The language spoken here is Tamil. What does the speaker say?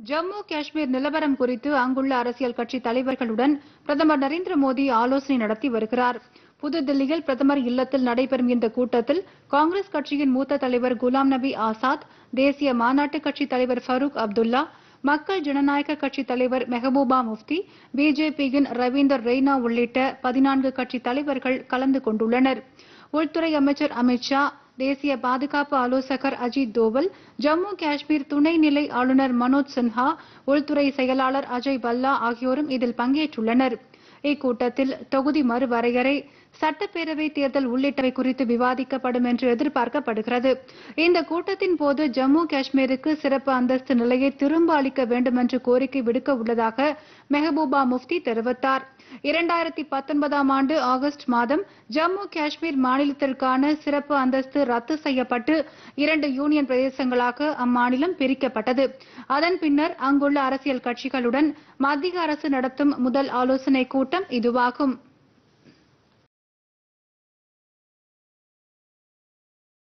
ஜம்மு காஷ்மீர் நிலவரம் குறித்து அங்குள்ள அரசியல் கட்சி தலைவர்களுடன் பிரதமர் நரேந்திர மோடி ஆலோசனை நடத்தி வருகிறார் புதுதில்லியில் பிரதமர் இல்லத்தில் நடைபெறும் இந்த கூட்டத்தில் காங்கிரஸ் கட்சியின் மூத்த தலைவர் குலாம் நபி ஆசாத் தேசிய மாநாட்டு கட்சி தலைவர் ஃபரூக் அப்துல்லா மக்கள் ஜனநாயக கட்சி தலைவர் மெஹபூபா முஃப்தி பிஜேபியின் ரவீந்தர் ரெய்னா உள்ளிட்ட பதினான்கு கட்சி தலைவர்கள் கலந்து கொண்டுள்ளனர் உள்துறை அமைச்சர் அமித் ஷா தேசிய பாதுகாப்பு ஆலோசகர் அஜித் தோவல் ஜம்மு காஷ்மீர் துணைநிலை ஆளுநர் மனோஜ் சின்ஹா உள்துறை செயலாளர் அஜய் பல்லா ஆகியோரும் இதில் பங்கேற்றுள்ளனர் இக்கூட்டத்தில் தொகுதி மறுவரையறை சட்டப்பேரவை தேர்தல் உள்ளிட்டவை குறித்து விவாதிக்கப்படும் என்று எதிர்பார்க்கப்படுகிறது இந்த கூட்டத்தின் போது ஜம்மு காஷ்மீருக்கு சிறப்பு அந்தஸ்து நிலையை திரும்ப அளிக்க வேண்டும் என்று கோரிக்கை விடுக்க உள்ளதாக மெஹபூபா முஃப்தி தெரிவித்தார் இரண்டாயிரத்தி பத்தொன்பதாம் ஆண்டு ஆகஸ்ட் மாதம் ஜம்மு காஷ்மீர் மாநிலத்திற்கான சிறப்பு அந்தஸ்து ரத்து செய்யப்பட்டு இரண்டு யூனியன் பிரதேசங்களாக அம்மாநிலம் பிரிக்கப்பட்டது அதன் பின்னர் அங்குள்ள அரசியல் கட்சிகளுடன் மத்திய அரசு நடத்தும் முதல் ஆலோசனைக் கூட்டம் இதுவாகும்